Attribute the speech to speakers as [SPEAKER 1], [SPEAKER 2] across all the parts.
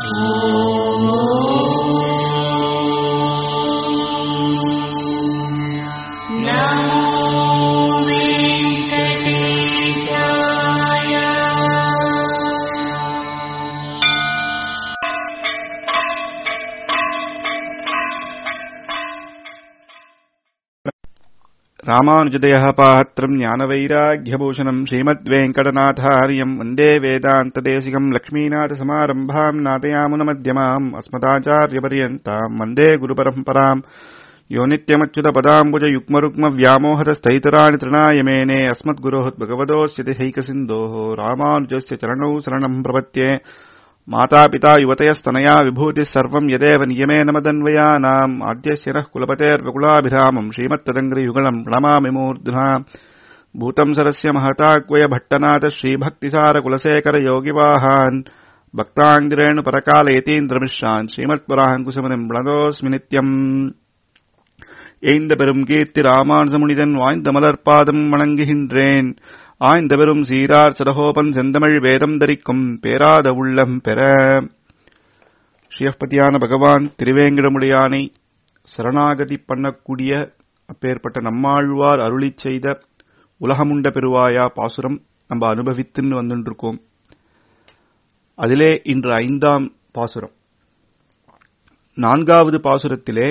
[SPEAKER 1] ராமானுஜதயः பாத்திரம் ஞானவைராग्यभूஷணम् श्रीमद्वेङ्कटनाथार्यम् वन्दे वेदान्तदेशिकम् लक्ष्मीनाथसमारम्भाम् नादयामुनमध्यमाम् अस्मदाचार्यपर्यन्ताम् वन्दे गुरुपरम्पराम् यो नित्यमच्युतपदाम्बुजयुग्मरुग्मव्यामोहतस्थैतराणि तृणाय मेने अस्मद्गुरोः भगवतोऽस्य हैकसिन्धोः रामानुजस्य चरणौ शरणम् प्रपत्ये मातापिता युवतयस्तनया विभूतिः सर्वम् यदेव नियमेन मदन्वयानाम् आद्यस्य नः कुलपतेर्वकुलाभिरामम् श्रीमत्तदङ्ग्रियुगलम् प्रणमामि मूर्ध्ना भूतम् सरस्य महताक्वय भट्टनाथ श्रीभक्तिसारकुलशेखर योगिवाहान् பக்தாங்கிரேணு ஸ்ரீமத்புராங்குசமனம் பிரணதோஸ்மி நித்யம் எய்ந்த பெரும் கீர்த்தி ராமானுசமுனிதன் வாய்ந்த மலர்பாதம் வணங்குகின்றேன் ஆய்ந்த பெரும் சீரார் சடகோபன் செந்தமிழ் வேதம் தரிக்கும் பேராத உள்ளம் பெற ஸ்ரீயப்பதியான பகவான் திருவேங்கடமுடியானை சரணாகதி பண்ணக்கூடிய அப்பேற்பட்ட நம்மாழ்வார் அருளிச் செய்த உலகமுண்ட பெருவாயா பாசுரம் நம்ம அனுபவித்துன்னு வந்துருக்கோம் அதிலே இன்று ஐந்தாம் பாசுரம் நான்காவது பாசுரத்திலே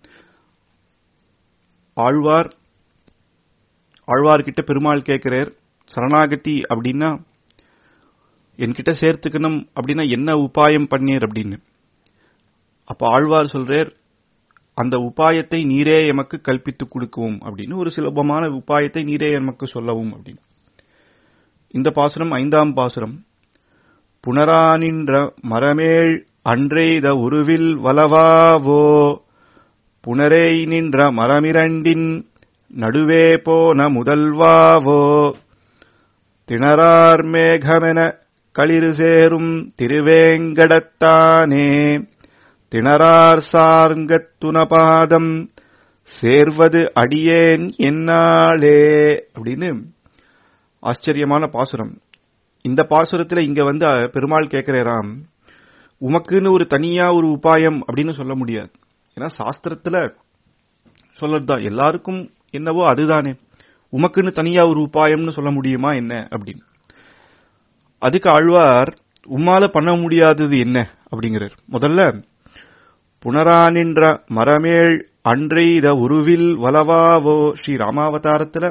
[SPEAKER 1] ஆழ்வார் ஆழ்வார்கிட்ட பெருமாள் கேட்கிறார் சரணாகதி அப்படின்னா என்கிட்ட சேர்த்துக்கணும் அப்படின்னா என்ன உபாயம் பண்ணீர் அப்படின்னு அப்ப ஆழ்வார் சொல்றார் அந்த உபாயத்தை நீரே எமக்கு கல்பித்து கொடுக்கவும் அப்படின்னு ஒரு சுலபமான உபாயத்தை நீரே எமக்கு சொல்லவும் அப்படின்னு இந்த பாசுரம் ஐந்தாம் பாசுரம் புனரானின்ற மரமேழ் அன்றெய்த உருவில் வலவாவோ புனரே நின்ற மரமிரண்டின் நடுவே போன முதல்வாவோ திணறார் மேகமென களிறு சேரும் திருவேங்கடத்தானே திணறார் சார்ங்கத்துனபாதம் சேர்வது அடியேன் என்னாளே அப்படின்னு ஆச்சரியமான பாசுரம் இந்த பாசுரத்துல இங்க வந்து பெருமாள் கேட்கிறாராம் உமக்குன்னு ஒரு தனியா ஒரு உபாயம் அப்படின்னு சொல்ல முடியாது ஏன்னா சாஸ்திரத்துல சொல்லதுதான் எல்லாருக்கும் என்னவோ அதுதானே உமக்குன்னு தனியா ஒரு உபாயம்னு சொல்ல முடியுமா என்ன அப்படின்னு அதுக்கு ஆழ்வார் உம்மால பண்ண முடியாதது என்ன அப்படிங்கிறார் முதல்ல புனரானின்ற மரமேழ் அன்றைத உருவில் வலவாவோ ஸ்ரீ ராமாவதாரத்துல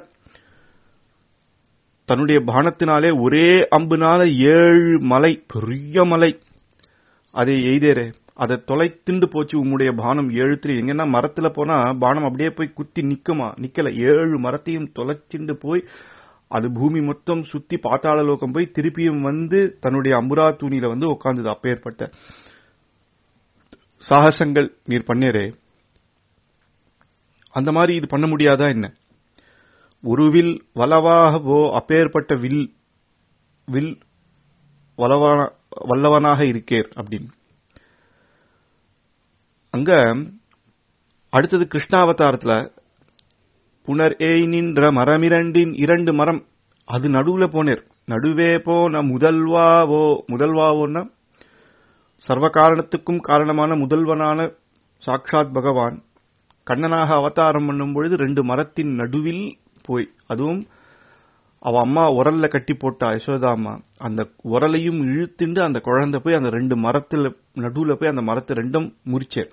[SPEAKER 1] தன்னுடைய பானத்தினாலே ஒரே அம்புனால ஏழு மலை பெரிய மலை அதை எய்தேரே அதை தொலைத்துண்டு போச்சு உம்முடைய பானம் ஏழுத்துல எங்கன்னா மரத்துல போனா பானம் அப்படியே போய் குத்தி நிக்குமா நிக்கல ஏழு மரத்தையும் தொலைச்சிண்டு போய் அது பூமி மொத்தம் சுத்தி பாத்தாள லோகம் போய் திருப்பியும் வந்து தன்னுடைய அம்புரா தூணில வந்து உட்கார்ந்தது அப்பேற்பட்ட சாகசங்கள் நீர் பண்ணேரே அந்த மாதிரி இது பண்ண முடியாதா என்ன உருவில் வலவாகவோ அப்பேற்பட்ட வில் வில் வலவான வல்லவனாக இருக்கேர் அப்படின்னு அங்க அடுத்தது கிருஷ்ணாவதாரத்துல புனர் ஏய் நின்ற மரமிரண்டின் இரண்டு மரம் அது நடுவுல போனேர் நடுவே போன முதல்வாவோ முதல்வாவோன்னா சர்வ காரணத்துக்கும் காரணமான முதல்வனான சாக்ஷாத் பகவான் கண்ணனாக அவதாரம் பண்ணும் பொழுது ரெண்டு மரத்தின் நடுவில் போய் அதுவும் அவ அம்மா உரல்ல கட்டி போட்டா யசோதா அம்மா அந்த உரலையும் இழுத்துண்டு அந்த குழந்தை போய் அந்த ரெண்டு மரத்துல நடுவுல போய் அந்த மரத்தை ரெண்டும் முறிச்சேர்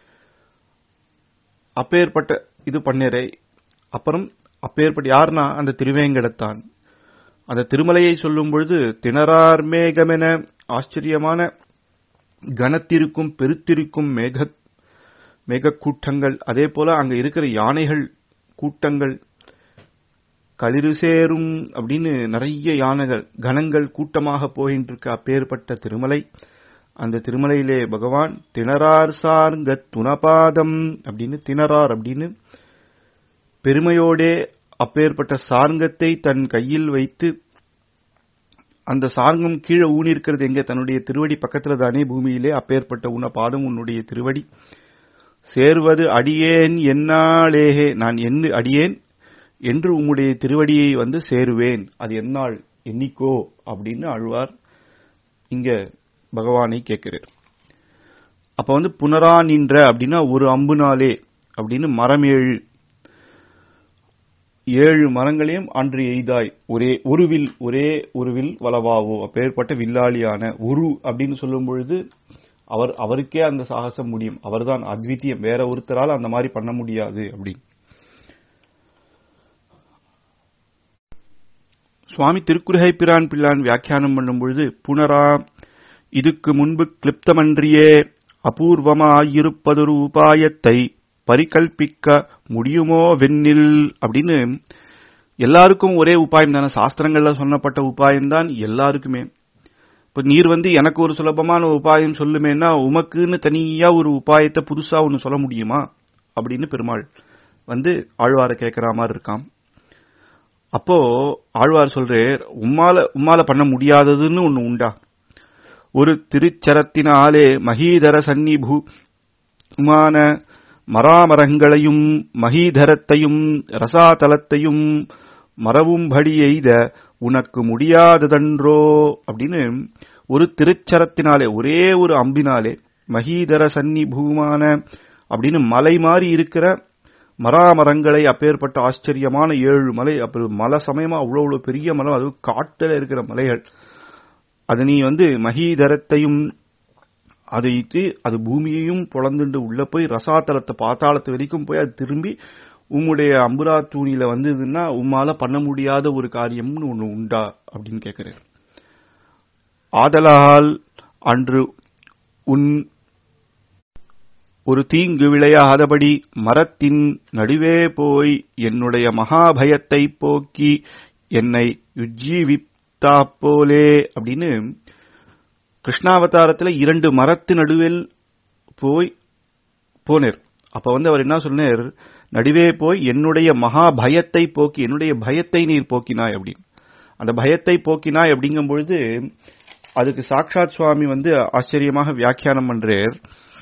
[SPEAKER 1] அப்பேற்பட்ட இது பண்ணேரே அப்புறம் அப்பேற்பட்ட யாருன்னா அந்த திருவேங்கடத்தான் அந்த திருமலையை சொல்லும் பொழுது திணறார் மேகமென ஆச்சரியமான கனத்திருக்கும் பெருத்திருக்கும் மேக மேகக்கூட்டங்கள் அதே போல அங்க இருக்கிற யானைகள் கூட்டங்கள் களிறு சேரும் அப்படின்னு நிறைய யானைகள் கணங்கள் கூட்டமாக போகின்ற இருக்க அப்பேற்பட்ட திருமலை அந்த திருமலையிலே பகவான் திணறார் சார்ங்க துணபாதம் அப்படின்னு திணறார் அப்படின்னு பெருமையோடே அப்பேற்பட்ட சார்ங்கத்தை தன் கையில் வைத்து அந்த சார்ங்கம் கீழே ஊனிருக்கிறது எங்க தன்னுடைய திருவடி பக்கத்துல தானே பூமியிலே அப்பேற்பட்ட உன பாதம் உன்னுடைய திருவடி சேர்வது அடியேன் என்னாலேஹே நான் என்ன அடியேன் என்று உம்முடைய திருவடியை வந்து சேருவேன் அது என்னால் எண்ணிக்கோ அப்படின்னு அழ்வார் இங்க பகவானை கேட்கிறார் அப்ப வந்து புனரா நின்ற அப்படின்னா ஒரு அம்புனாலே அப்படின்னு மரம் ஏழு ஏழு மரங்களையும் அன்று எய்தாய் ஒரே ஒரு வில் ஒரே ஒரு வில் வளவாவோ அப்பேற்பட்ட வில்லாளியான ஒரு அப்படின்னு சொல்லும் பொழுது அவர் அவருக்கே அந்த சாகசம் முடியும் அவர்தான் அத்விதீயம் வேற ஒருத்தரால் அந்த மாதிரி பண்ண முடியாது அப்படி சுவாமி திருக்குறுகை பிரான் பிள்ளான் வியாக்கியானம் பண்ணும் பொழுது புனரா இதுக்கு முன்பு கிளிப்தமன்றியே அபூர்வமாயிருப்பதொரு உபாயத்தை பரிகல்பிக்க முடியுமோ வெண்ணில் அப்படின்னு எல்லாருக்கும் ஒரே உபாயம் தானே சாஸ்திரங்கள்ல சொன்னப்பட்ட உபாயம் தான் எல்லாருக்குமே இப்ப நீர் வந்து எனக்கு ஒரு சுலபமான உபாயம் சொல்லுமேன்னா உமக்குன்னு தனியா ஒரு உபாயத்தை புதுசா ஒன்னு சொல்ல முடியுமா அப்படின்னு பெருமாள் வந்து ஆழ்வார கேட்கிற மாதிரி இருக்கான் அப்போ ஆழ்வார் சொல்றார் உம்மால உம்மால பண்ண முடியாததுன்னு ஒண்ணு உண்டா ஒரு திருச்சரத்தினாலே மகீதர சந்நிபு மான மராமரங்களையும் மகீதரத்தையும் ரசாதலத்தையும் மரவும்படி எய்த உனக்கு முடியாததன்றோ அப்படின்னு ஒரு திருச்சரத்தினாலே ஒரே ஒரு அம்பினாலே மகீதர சன்னி பூமான அப்படின்னு மலை மாறி இருக்கிற மராமரங்களை அப்பேற்பட்ட ஆச்சரியமான ஏழு மலை அப்ப மலை சமயமா அவ்வளவு அவ்வளவு பெரிய மலம் அது காட்டுல இருக்கிற மலைகள் அது நீ வந்து மகீதரத்தையும் அதை அது பூமியையும் பொழந்துண்டு உள்ள போய் ரசாத்தலத்தை பாத்தாளத்து வரைக்கும் போய் அது திரும்பி உம்முடைய அம்புரா தூணில வந்ததுன்னா உம்மால பண்ண முடியாத ஒரு காரியம்னு ஒண்ணு உண்டா அப்படின்னு கேட்கிறார் ஆதலால் அன்று உன் ஒரு தீங்கு விளையாதபடி மரத்தின் நடுவே போய் என்னுடைய மகாபயத்தை போக்கி என்னை உஜ்ஜீவித்தா போலே அப்படின்னு கிருஷ்ணாவதாரத்துல இரண்டு மரத்து நடுவில் போய் போனேர் அப்ப வந்து அவர் என்ன சொன்னார் நடுவே போய் என்னுடைய மகா பயத்தை போக்கி என்னுடைய பயத்தை நீர் போக்கினாய் அப்படின்னு அந்த பயத்தை போக்கினாய் அப்படிங்கும் பொழுது அதுக்கு சாக்ஷாத் சுவாமி வந்து ஆச்சரியமாக வியாக்கியானம் பண்றார்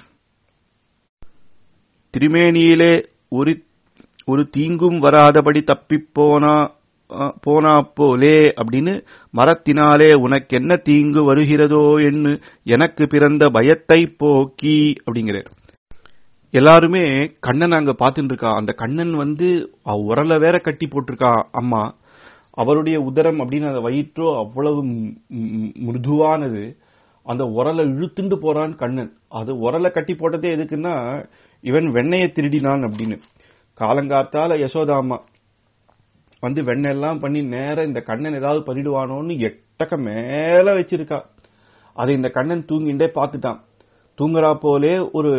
[SPEAKER 1] திருமேனியிலே ஒரு ஒரு தீங்கும் வராதபடி தப்பிப் போனா போனா போலே அப்படின்னு மரத்தினாலே உனக்கு என்ன தீங்கு வருகிறதோ என்று எனக்கு பிறந்த பயத்தை போக்கி அப்படிங்கிறார் எல்லாருமே கண்ணன் அங்க பாத்துட்டு இருக்கா அந்த கண்ணன் வந்து உரல வேற கட்டி போட்டிருக்கா அம்மா அவருடைய உதரம் அப்படின்னு அந்த வயிற்றோ அவ்வளவு மிருதுவானது அந்த உரலை இழுத்துண்டு போறான் கண்ணன் அது உரலை கட்டி போட்டதே எதுக்குன்னா இவன் வெண்ணையை திருடினான் அப்படின்னு காலங்காத்தால யசோதாமா வந்து வெண்ணெல்லாம் பண்ணி நேர இந்த கண்ணன் ஏதாவது பண்ணிடுவானோன்னு எட்டக்க மேல வச்சிருக்கா அதை இந்த கண்ணன் தூங்கிண்டே பார்த்துட்டான் தூங்குறா போலே ஒரு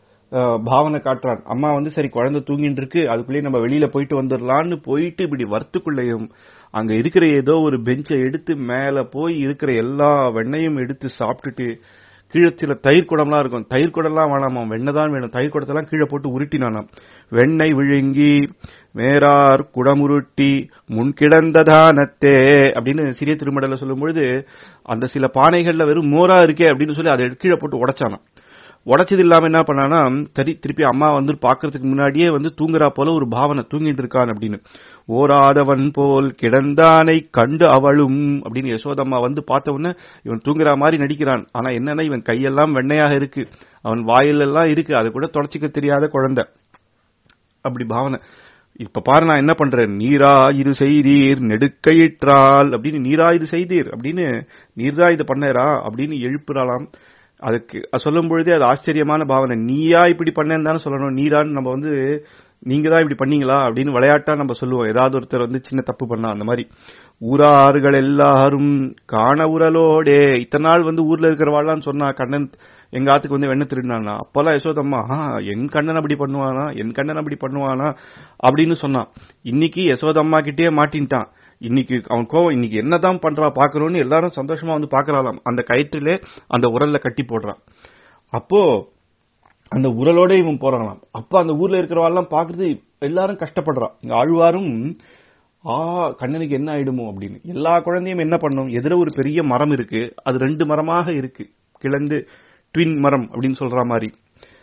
[SPEAKER 1] பாவனை காட்டுறான் அம்மா வந்து சரி குழந்தை தூங்கிட்டு இருக்கு அதுக்குள்ளேயே நம்ம வெளியில போயிட்டு வந்துடலான்னு போயிட்டு இப்படி வரத்துக்குள்ளேயும் அங்க இருக்கிற ஏதோ ஒரு பெஞ்சை எடுத்து மேல போய் இருக்கிற எல்லா வெண்ணையும் எடுத்து சாப்பிட்டுட்டு கீழே சில தயிர் குடம்லாம் இருக்கும் தயிர் குடம்லாம் வேணாமா வெண்ணெய் தான் வேணும் தயிர் குடத்தெல்லாம் கீழே போட்டு உருட்டினானாம் வெண்ணெய் விழுங்கி மேரார் குடமுருட்டி முன்கிடந்த தானத்தே அப்படின்னு சிறிய திருமடல சொல்லும் பொழுது அந்த சில பானைகள்ல வெறும் மோரா இருக்கே அப்படின்னு சொல்லி அதை கீழே போட்டு உடைச்சானாம் உடைச்சது இல்லாம என்ன பண்ணானா சரி திருப்பி அம்மா வந்து பாக்குறதுக்கு முன்னாடியே வந்து தூங்குறா போல ஒரு பாவனை தூங்கிட்டு இருக்கான் அப்படின்னு ஓராதவன் போல் கிடந்தானை கண்டு அவளும் அப்படின்னு யசோதம்மா வந்து பார்த்த உடனே இவன் தூங்குற மாதிரி நடிக்கிறான் ஆனா என்னன்னா இவன் கையெல்லாம் வெண்ணையாக இருக்கு அவன் வாயிலெல்லாம் இருக்கு அது கூட தொடச்சிக்க தெரியாத குழந்தை அப்படி பாவனை இப்ப பாரு நான் என்ன பண்றேன் நீரா இது செய்தீர் நெடுக்கையிற்றால் அப்படின்னு நீரா இது செய்தீர் அப்படின்னு நீர்தான் இது பண்ணேரா அப்படின்னு எழுப்புறாளாம் அதுக்கு சொல்லும் பொழுதே அது ஆச்சரியமான பாவனை நீயா இப்படி பண்ணேன்னு தானே சொல்லணும் நீரான்னு நம்ம வந்து நீங்க தான் இப்படி பண்ணீங்களா அப்படின்னு விளையாட்டா நம்ம சொல்லுவோம் ஏதாவது ஒருத்தர் வந்து சின்ன தப்பு பண்ணா அந்த மாதிரி ஊரார்கள் எல்லாரும் காண உரலோடே இத்தனை நாள் வந்து ஊர்ல இருக்கிறவாள்லாம் சொன்னா கண்ணன் எங்க ஆத்துக்கு வந்து வெண்ண திருடினானா அப்பெல்லாம் யசோதம்மா என் கண்ணன் அப்படி பண்ணுவானா என் கண்ணன் அப்படி பண்ணுவானா அப்படின்னு சொன்னான் இன்னைக்கு யசோதம்மா கிட்டே மாட்டின்ட்டான் இன்னைக்கு அவன் கோவம் இன்னைக்கு என்னதான் பண்றா பாக்கணும்னு எல்லாரும் சந்தோஷமா வந்து பாக்குறாளாம் அந்த கயிற்றிலே அந்த உரல்ல கட்டி போடுறான் அப்போ அந்த உரலோட இவன் போறாங்களாம் அப்ப அந்த ஊர்ல இருக்கிறவாள்லாம் பாக்குறது எல்லாரும் கஷ்டப்படுறான் இங்க ஆழ்வாரும் ஆ கண்ணனுக்கு என்ன ஆயிடுமோ அப்படின்னு எல்லா குழந்தையும் என்ன பண்ணும் எதிர ஒரு பெரிய மரம் இருக்கு அது ரெண்டு மரமாக இருக்கு கிளந்து ட்வின் மரம் அப்படின்னு சொல்ற மாதிரி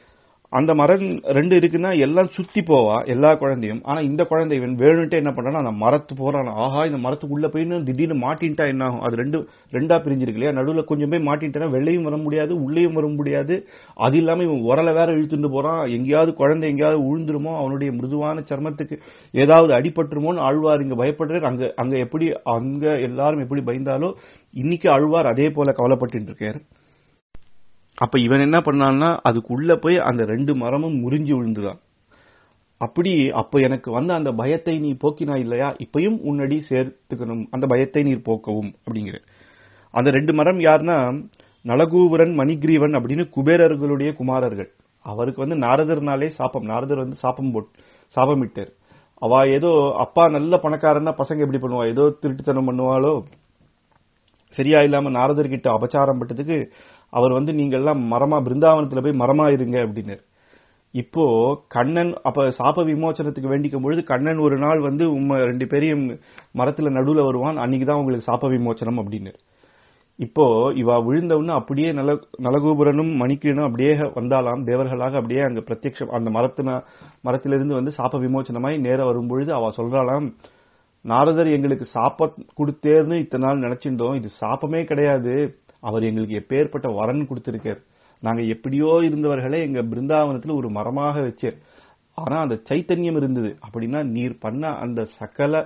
[SPEAKER 1] அந்த மரம் ரெண்டு இருக்குன்னா எல்லாம் சுத்தி போவா எல்லா குழந்தையும் ஆனா இந்த குழந்தை இவன் வேணும்ட்டு என்ன பண்றானா அந்த மரத்து போறான் ஆஹா இந்த மரத்துக்குள்ள போய் திடீர்னு மாட்டின்ட்டா என்ன ஆகும் அது ரெண்டு ரெண்டா பிரிஞ்சிருக்கு இல்லையா நடுவுல கொஞ்சம் போய் மாட்டின்ட்டா வெளியும் வர முடியாது உள்ளேயும் வர முடியாது அது இல்லாம இவன் உரல வேற இழுத்துட்டு போறான் எங்கேயாவது குழந்தை எங்கேயாவது உழுந்துருமோ அவனுடைய மிருதுவான சர்மத்துக்கு ஏதாவது அடிபட்டுருமோன்னு ஆழ்வார் இங்க பயப்படுறாரு அங்க அங்க எப்படி அங்க எல்லாரும் எப்படி பயந்தாலோ இன்னைக்கு ஆழ்வார் அதே போல கவலைப்பட்டு இருக்காரு அப்ப இவன் என்ன பண்ணான்னா அதுக்குள்ள போய் அந்த ரெண்டு மரமும் முறிஞ்சு விழுந்துதான் அப்படி அப்ப எனக்கு வந்த அந்த பயத்தை நீ போக்கினா இல்லையா இப்பயும் உன்னடி சேர்த்துக்கணும் அந்த பயத்தை நீர் போக்கவும் அப்படிங்கிற அந்த ரெண்டு மரம் யாருன்னா நலகூவரன் மணிகிரீவன் அப்படின்னு குபேரர்களுடைய குமாரர்கள் அவருக்கு வந்து நாரதர்னாலே சாப்பம் நாரதர் வந்து சாப்பம் போட் சாபமிட்டார் அவ ஏதோ அப்பா நல்ல பணக்காரன்னா பசங்க எப்படி பண்ணுவா ஏதோ திருட்டுத்தனம் பண்ணுவாளோ சரியா இல்லாம நாரதர் கிட்ட அபச்சாரம் பட்டதுக்கு அவர் வந்து நீங்க எல்லாம் மரமா பிருந்தாவனத்துல போய் மரமா இருங்க அப்படின்னு இப்போ கண்ணன் அப்ப சாப விமோச்சனத்துக்கு வேண்டிக்கும் பொழுது கண்ணன் ஒரு நாள் வந்து உம்ம ரெண்டு பேரையும் மரத்துல நடுவுல வருவான் அன்னைக்குதான் உங்களுக்கு சாப விமோச்சனம் அப்படின்னு இப்போ இவ விழுந்தவுன்னு அப்படியே நல நலகோபுரனும் மணிக்கீனும் அப்படியே வந்தாலாம் தேவர்களாக அப்படியே அங்க பிரத்யக்ஷம் அந்த மரத்தின மரத்திலிருந்து வந்து சாப விமோச்சனமாய் நேர வரும்பொழுது அவ சொல்றாளாம் நாரதர் எங்களுக்கு சாப்ப கொடுத்தேர்னு இத்தனை நாள் நினைச்சிருந்தோம் இது சாப்பமே கிடையாது அவர் எங்களுக்கு எப்பேற்பட்ட வரன் கொடுத்திருக்கார் நாங்க எப்படியோ இருந்தவர்களே எங்க பிருந்தாவனத்துல ஒரு மரமாக வச்சார் ஆனா அந்த சைத்தன்யம் இருந்தது அப்படின்னா நீர் பண்ண அந்த சகல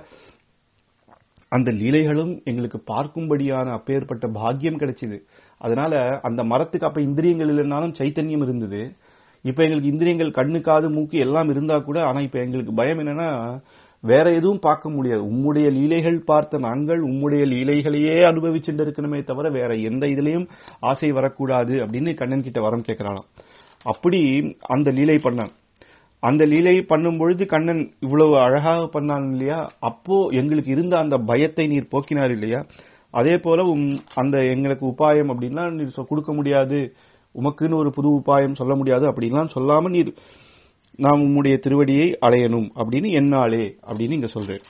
[SPEAKER 1] அந்த லீலைகளும் எங்களுக்கு பார்க்கும்படியான அப்பேற்பட்ட பாக்கியம் கிடைச்சது அதனால அந்த மரத்துக்கு அப்ப இந்திரியங்கள் இல்லைனாலும் சைத்தன்யம் இருந்தது இப்ப எங்களுக்கு இந்திரியங்கள் கண்ணு காது மூக்கு எல்லாம் இருந்தா கூட ஆனா இப்ப எங்களுக்கு பயம் என்னன்னா வேற எதுவும் பார்க்க முடியாது உம்முடைய லீலைகள் பார்த்த நாங்கள் உம்முடைய லீலைகளையே அனுபவிச்சுட்டு இருக்கணுமே தவிர வேற எந்த இதுலயும் ஆசை வரக்கூடாது அப்படின்னு கண்ணன் கிட்ட வரம் கேட்கிறானாம் அப்படி அந்த லீலை பண்ணான் அந்த லீலை பண்ணும் பொழுது கண்ணன் இவ்வளவு அழகாக பண்ணான் இல்லையா அப்போ எங்களுக்கு இருந்த அந்த பயத்தை நீர் போக்கினார் இல்லையா அதே போல அந்த எங்களுக்கு உபாயம் அப்படின்னா நீர் கொடுக்க முடியாது உமக்குன்னு ஒரு புது உபாயம் சொல்ல முடியாது அப்படின்லாம் சொல்லாம நீர் நாம் உம்முடைய திருவடியை அடையணும் அப்படின்னு என்னாலே அப்படின்னு இங்க சொல்றேன்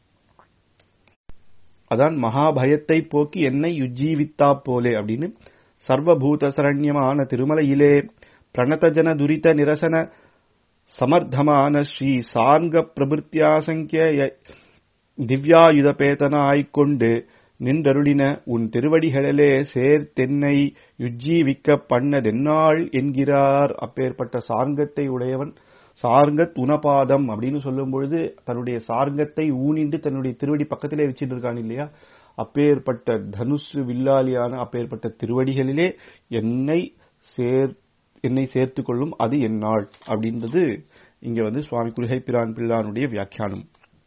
[SPEAKER 1] அதான் மகாபயத்தை போக்கி என்னை யுஜீவித்தா போலே அப்படின்னு சர்வபூத சரண்யமான திருமலையிலே பிரணதஜன துரித நிரசன சமர்த்தமான ஸ்ரீ சார்க பிரபிருத்தியாசங்கிய திவ்யாயுதபேதனாய்க்கொண்டு நின்றருளின உன் திருவடிகளிலே சேர் தென்னை யுஜ்ஜீவிக்க பண்ணதென்னாள் என்கிறார் அப்பேற்பட்ட சார்ங்கத்தை உடையவன் சார்கத் உனபாதம் அப்படின்னு சொல்லும் பொழுது தன்னுடைய சார்கத்தை ஊனிண்டு தன்னுடைய திருவடி பக்கத்திலே வச்சுட்டு இருக்கான் இல்லையா அப்பேற்பட்ட தனுசு வில்லாலியான அப்பேற்பட்ட திருவடிகளிலே என்னை சேர் என்னை சேர்த்து கொள்ளும் அது என்னாள் அப்படின்றது இங்க வந்து சுவாமி குருகை பிரான் பிள்ளானுடைய வியாக்கியானம்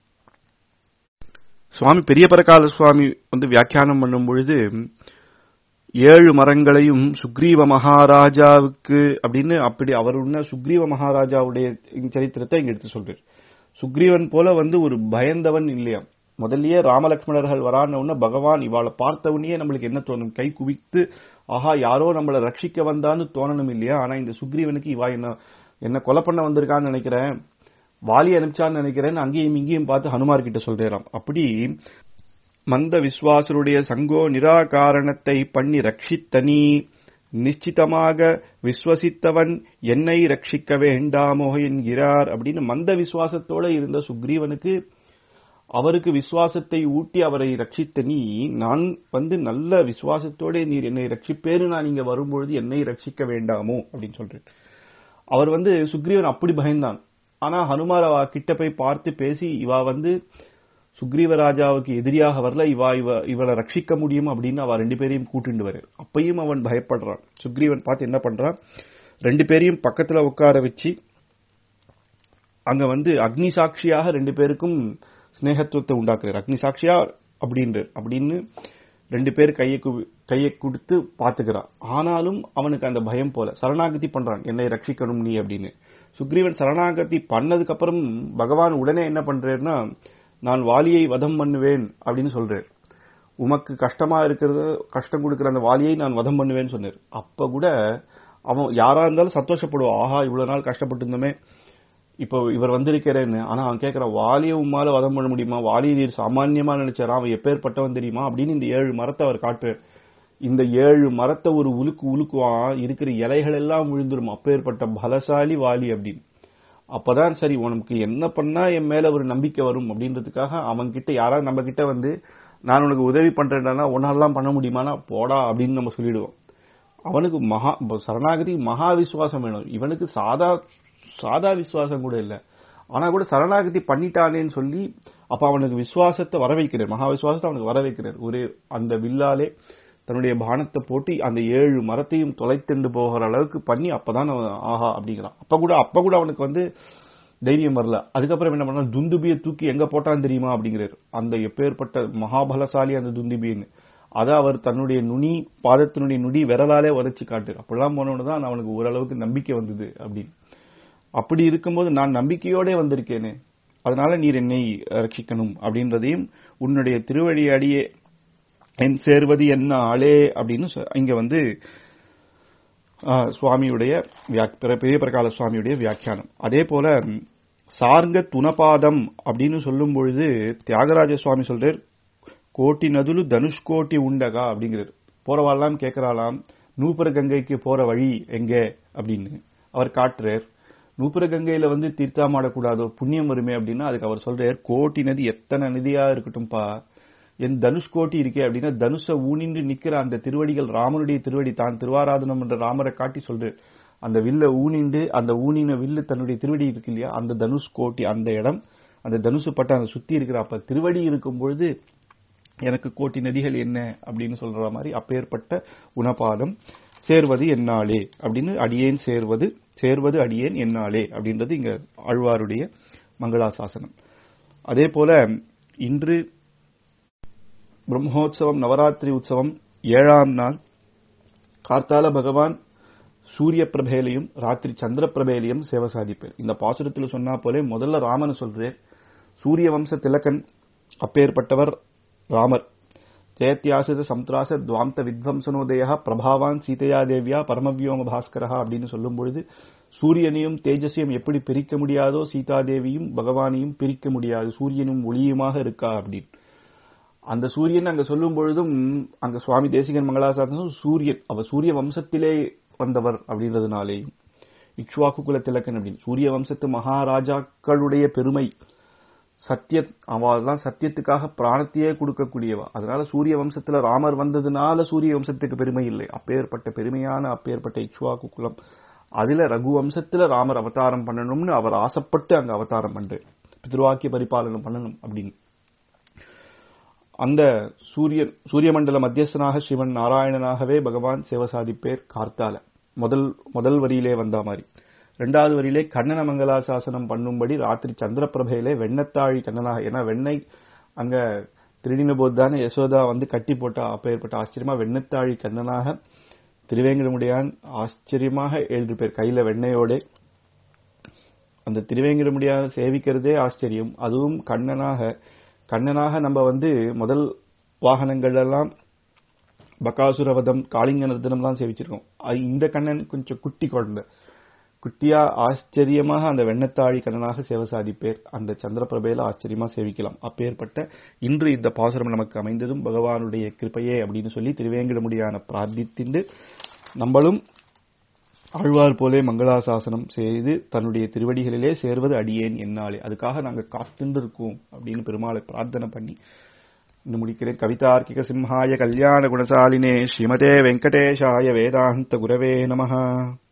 [SPEAKER 1] சுவாமி பெரிய பரகால சுவாமி வந்து வியாக்கியானம் பண்ணும் பொழுது ஏழு மரங்களையும் சுக்ரீவ மகாராஜாவுக்கு அப்படின்னு அப்படி அவர் உள்ள சுக்ரீவ மகாராஜாவுடைய சரித்திரத்தை இங்க எடுத்து சொல்றார் சுக்ரீவன் போல வந்து ஒரு பயந்தவன் இல்லையா முதல்லயே ராமலட்சுமணர்கள் வரான உடனே பகவான் இவாளை பார்த்தவனையே நம்மளுக்கு என்ன தோணும் கை குவித்து ஆஹா யாரோ நம்மளை ரட்சிக்க வந்தான்னு தோணணும் இல்லையா ஆனா இந்த சுக்ரீவனுக்கு இவா என்ன என்ன கொலை பண்ண வந்திருக்கான்னு நினைக்கிறேன் வாலி அனுப்பிச்சான்னு நினைக்கிறேன் அங்கேயும் இங்கேயும் பார்த்து ஹனுமார் கிட்ட சொல்றாராம் அப்படி மந்த விஸ்வாசருடைய சங்கோ நிராகாரணத்தை பண்ணி ரட்சித்தனி நிச்சிதமாக விஸ்வசித்தவன் என்னை ரட்சிக்க வேண்டாமோ என்கிறார் அப்படின்னு மந்த விசுவாசத்தோட இருந்த சுக்ரீவனுக்கு அவருக்கு விசுவாசத்தை ஊட்டி அவரை ரட்சித்த நீ நான் வந்து நல்ல விசுவாசத்தோட நீர் என்னை ரட்சிப்பேரு நான் இங்க வரும்பொழுது என்னை ரட்சிக்க வேண்டாமோ அப்படின்னு சொல்றேன் அவர் வந்து சுக்ரீவன் அப்படி பயந்தான் ஆனா ஹனுமார் அவ கிட்ட போய் பார்த்து பேசி இவா வந்து சுக்ரீவ ராஜாவுக்கு எதிரியாக வரல இவா இவ இவளை ரட்சிக்க முடியும் அப்படின்னு அவ ரெண்டு பேரையும் கூட்டிட்டு வர அப்பையும் அவன் பயப்படுறான் சுக்ரீவன் பார்த்து என்ன பண்றான் ரெண்டு பேரையும் பக்கத்துல உட்கார வச்சு அங்க வந்து அக்னி சாட்சியாக ரெண்டு பேருக்கும் ஸ்னேகத்துவத்தை உண்டாக்குறாரு அக்னி சாட்சியா அப்படின்ற அப்படின்னு ரெண்டு பேர் கையை கையை கொடுத்து பாத்துக்கிறான் ஆனாலும் அவனுக்கு அந்த பயம் போல சரணாகதி பண்றான் என்னை ரட்சிக்கணும் நீ அப்படின்னு சுக்ரீவன் சரணாகதி பண்ணதுக்கு அப்புறம் பகவான் உடனே என்ன பண்றாருன்னா நான் வாலியை வதம் பண்ணுவேன் அப்படின்னு சொல்றாரு உமக்கு கஷ்டமா இருக்கிறது கஷ்டம் கொடுக்கிற அந்த வாலியை நான் வதம் பண்ணுவேன்னு சொன்னார் அப்ப கூட அவன் யாரா இருந்தாலும் சந்தோஷப்படுவான் ஆஹா இவ்வளவு நாள் கஷ்டப்பட்டு இருந்தோமே இப்போ இவர் வந்திருக்கிறேன்னு ஆனா அவன் கேட்கறான் வாலியை உம்மால வதம் பண்ண முடியுமா வாலியை நீர் சாமான்யமா நினைச்சாரா அவன் எப்பேற்பட்டவன் தெரியுமா அப்படின்னு இந்த ஏழு மரத்தை அவர் காட்டுறார் இந்த ஏழு மரத்தை ஒரு உலுக்கு உலுக்குவான் இருக்கிற இலைகள் எல்லாம் விழுந்துரும் அப்பேற்பட்ட பலசாலி வாலி அப்படின்னு அப்பதான் சரி உனக்கு என்ன பண்ணா என் மேல ஒரு நம்பிக்கை வரும் அப்படின்றதுக்காக அவன் கிட்ட யாராவது நம்ம கிட்ட வந்து நான் உனக்கு உதவி பண்றேன்னா உன்னாலாம் பண்ண முடியுமானா போடா அப்படின்னு நம்ம சொல்லிடுவோம் அவனுக்கு மகா சரணாகதி மகா விசுவாசம் வேணும் இவனுக்கு சாதா சாதா விசுவாசம் கூட இல்ல ஆனா கூட சரணாகதி பண்ணிட்டானேன்னு சொல்லி அப்ப அவனுக்கு விசுவாசத்தை வர வைக்கிறார் மகா விசுவாசத்தை அவனுக்கு வர வைக்கிறார் ஒரு அந்த வில்லாலே தன்னுடைய பானத்தை போட்டு அந்த ஏழு மரத்தையும் தொலைத்துண்டு போகிற அளவுக்கு பண்ணி அப்பதான் அவன் ஆஹா அப்படிங்கிறான் அப்ப கூட அப்ப கூட அவனுக்கு வந்து தைரியம் வரல அதுக்கப்புறம் என்ன பண்ணா துந்துபியை தூக்கி எங்க போட்டான்னு தெரியுமா அப்படிங்கிறாரு அந்த எப்பேற்பட்ட மகாபலசாலி அந்த துந்துபின்னு அதை அவர் தன்னுடைய நுனி பாதத்தினுடைய நுடி விரலாலே உரைச்சு காட்டு அப்படிலாம் போனோன்னு தான் அவனுக்கு ஓரளவுக்கு நம்பிக்கை வந்தது அப்படின்னு அப்படி இருக்கும்போது நான் நம்பிக்கையோட வந்திருக்கேனே அதனால நீர் என்னை ரட்சிக்கணும் அப்படின்றதையும் உன்னுடைய திருவழி அடியே என் சேர்வது என்ன ஆளே அப்படின்னு சொ- இங்க வந்து ஆ, சுவாமியுடைய வியாக்- பிர- பெரிய பிரகால சுவாமியுடைய வியாக்கியானம் அதே போல ம், சார்ங்க துணபாதம் அப்படின்னு சொல்லும் பொழுது தியாகராஜ சுவாமி சொல்றார் கோட்டி நதுலு தனுஷ்கோட்டி உண்டகா அப்படிங்கிறார் போறவாள்லாம் கேட்கறாளாம் நூபுர கங்கைக்கு போற வழி எங்க அப்படின்னு அவர் காட்டுறார் நூபுர கங்கையில வந்து தீர்த்தாமாடக்கூடாதோ புண்ணியம் வருமே அப்படின்னா அதுக்கு அவர் சொல்றார் கோட்டி நதி எத்தனை நதியா இருக்கட்டும்பா என் தனுஷ்கோட்டி இருக்கே அப்படின்னா தனுஷ ஊனின்று நிக்கிற அந்த திருவடிகள் ராமனுடைய திருவடி தான் திருவாராதனம் என்ற ராமரை காட்டி சொல்றாரு அந்த வில்ல ஊனிண்டு அந்த ஊனின வில்லு தன்னுடைய திருவடி இருக்கு இல்லையா அந்த தனுஷ்கோட்டி அந்த இடம் அந்த தனுசு பட்ட அந்த சுத்தி இருக்கிற அப்ப திருவடி இருக்கும் பொழுது எனக்கு கோட்டி நதிகள் என்ன அப்படின்னு சொல்ற மாதிரி அப்பேற்பட்ட உணபாதம் சேர்வது என்னாலே அப்படின்னு அடியேன் சேர்வது சேர்வது அடியேன் என்னாலே அப்படின்றது இங்க ஆழ்வாருடைய மங்களாசாசனம் அதே போல இன்று பிரம்மோற்சவம் நவராத்திரி உற்சவம் ஏழாம் நாள் கார்த்தால பகவான் சூரிய பிரபேலையும் ராத்திரி சந்திர பிரபேலையும் சேவை சாதிப்பார் இந்த பாசுரத்தில் சொன்னா போலே முதல்ல ராமன் சொல்றேன் சூரிய வம்ச திலகன் அப்பேற்பட்டவர் ராமர் ஜெயத்யாசித சம்திராச துவாந்த வித்வம்சனோதய பிரபாவான் சீதையா தேவியா பரமவியோம பாஸ்கரா அப்படின்னு சொல்லும் பொழுது சூரியனையும் தேஜஸையும் எப்படி பிரிக்க முடியாதோ சீதாதேவியும் பகவானையும் பிரிக்க முடியாது சூரியனும் ஒளியுமாக இருக்கா அப்படின்னு அந்த சூரியன் அங்க சொல்லும் பொழுதும் அங்க சுவாமி தேசிகன் மங்களாசாசனம் சூரியன் அவர் சூரிய வம்சத்திலே வந்தவர் அப்படின்றதுனாலேயும் இக்ஷ்வாக்கு குல திலக்கன் அப்படின்னு சூரிய வம்சத்து மகாராஜாக்களுடைய பெருமை சத்திய அவெல்லாம் சத்தியத்துக்காக பிராணத்தையே கொடுக்கக்கூடியவா அதனால சூரிய வம்சத்துல ராமர் வந்ததுனால சூரிய வம்சத்துக்கு பெருமை இல்லை அப்பேற்பட்ட பெருமையான அப்பேற்பட்ட இக்ஷ்வாக்கு குலம் அதுல ரகு வம்சத்துல ராமர் அவதாரம் பண்ணணும்னு அவர் ஆசைப்பட்டு அங்க அவதாரம் பண்றாரு பித்ருவாக்கிய பரிபாலனம் பண்ணணும் அப்படின்னு அந்த சூரியன் சூரிய மண்டல மத்தியஸ்தனாக சிவன் நாராயணனாகவே பகவான் சேவை சாதிப்பேர் கார்த்தால முதல் முதல் வரியிலே வந்த மாதிரி ரெண்டாவது வரியிலே கண்ணன மங்களாசாசனம் பண்ணும்படி ராத்திரி சந்திரபிரபையிலே வெண்ணத்தாழி கண்ணனாக ஏன்னா வெண்ணெய் அங்க திருடின போது தானே யசோதா வந்து கட்டி போட்டா அப்பேற்பட்ட ஆச்சரியமா வெண்ணத்தாழி கண்ணனாக திருவேங்கடமுடியான் ஆச்சரியமாக ஏழு பேர் கையில வெண்ணையோட அந்த திருவேங்கடமுடியான சேவிக்கிறதே ஆச்சரியம் அதுவும் கண்ணனாக கண்ணனாக நம்ம வந்து முதல் வாகனங்கள் எல்லாம் பகாசுரவதம் காளிங்க நர்தனம் தான் சேவிச்சிருக்கோம் அது இந்த கண்ணன் கொஞ்சம் குட்டி குழந்தை குட்டியா ஆச்சரியமாக அந்த வெண்ணத்தாழி கண்ணனாக சேவை சாதிப்பேர் அந்த சந்திரபிரபையில ஆச்சரியமா சேவிக்கலாம் அப்பேற்பட்ட இன்று இந்த பாசுரம் நமக்கு அமைந்ததும் பகவானுடைய கிருப்பையே அப்படின்னு சொல்லி திருவேங்கடமுடியான பிரார்த்தித்து நம்மளும் ஆழ்வார் போலே மங்களாசாசனம் செய்து தன்னுடைய திருவடிகளிலே சேர்வது அடியேன் என்னாலே அதுக்காக நாங்க காத்துண்டு இருக்கோம் அப்படின்னு பெருமாளை பிரார்த்தனை பண்ணி இந்த முடிக்கிறேன் கவிதார்க்கிக சிம்ஹாய கல்யாண குணசாலினே ஸ்ரீமதே வெங்கடேஷாய வேதாந்த குரவே நமஹ